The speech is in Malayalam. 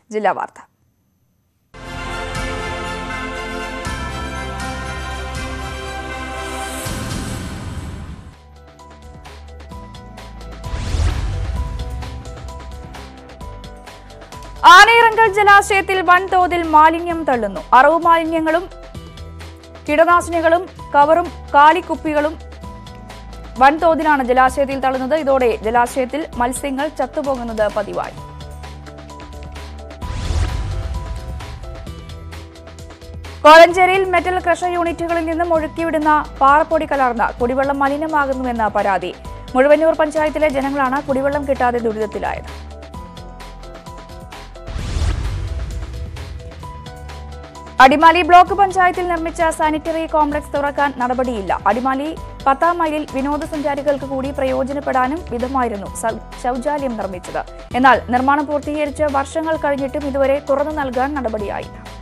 ജില്ലാ വാർത്ത ആനയിറങ്കൽ ജലാശയത്തിൽ വൻതോതിൽ മാലിന്യം തള്ളുന്നു അറവ് മാലിന്യങ്ങളും കീടനാശിനികളും കവറും കാലിക്കുപ്പികളും വൻതോതിലാണ് ജലാശയത്തിൽ തള്ളുന്നത് ഇതോടെ ജലാശയത്തിൽ മത്സ്യങ്ങൾ ചത്തുപോകുന്നത് പതിവായി കോഴഞ്ചേരിയിൽ മെറ്റൽ ക്രഷർ യൂണിറ്റുകളിൽ നിന്നും ഒഴുക്കിവിടുന്ന പാറപ്പൊടി കലർന്ന കുടിവെള്ളം മലിനമാകുന്നുവെന്ന പരാതി മുഴുവന്നൂർ പഞ്ചായത്തിലെ ജനങ്ങളാണ് കുടിവെള്ളം കിട്ടാതെ ദുരിതത്തിലായത് അടിമാലി ബ്ലോക്ക് പഞ്ചായത്തിൽ നിർമ്മിച്ച സാനിറ്ററി കോംപ്ലക്സ് തുറക്കാൻ നടപടിയില്ല അടിമാലി പത്താം മൈലിൽ വിനോദസഞ്ചാരികൾക്ക് കൂടി പ്രയോജനപ്പെടാനും വിധമായിരുന്നു സൗ- ശൗചാലയം നിർമ്മിച്ചത് എന്നാൽ നിർമ്മാണം പൂർത്തീകരിച്ച് വർഷങ്ങൾ കഴിഞ്ഞിട്ടും ഇതുവരെ തുറന്നു നൽകാൻ നടപടിയായില്ല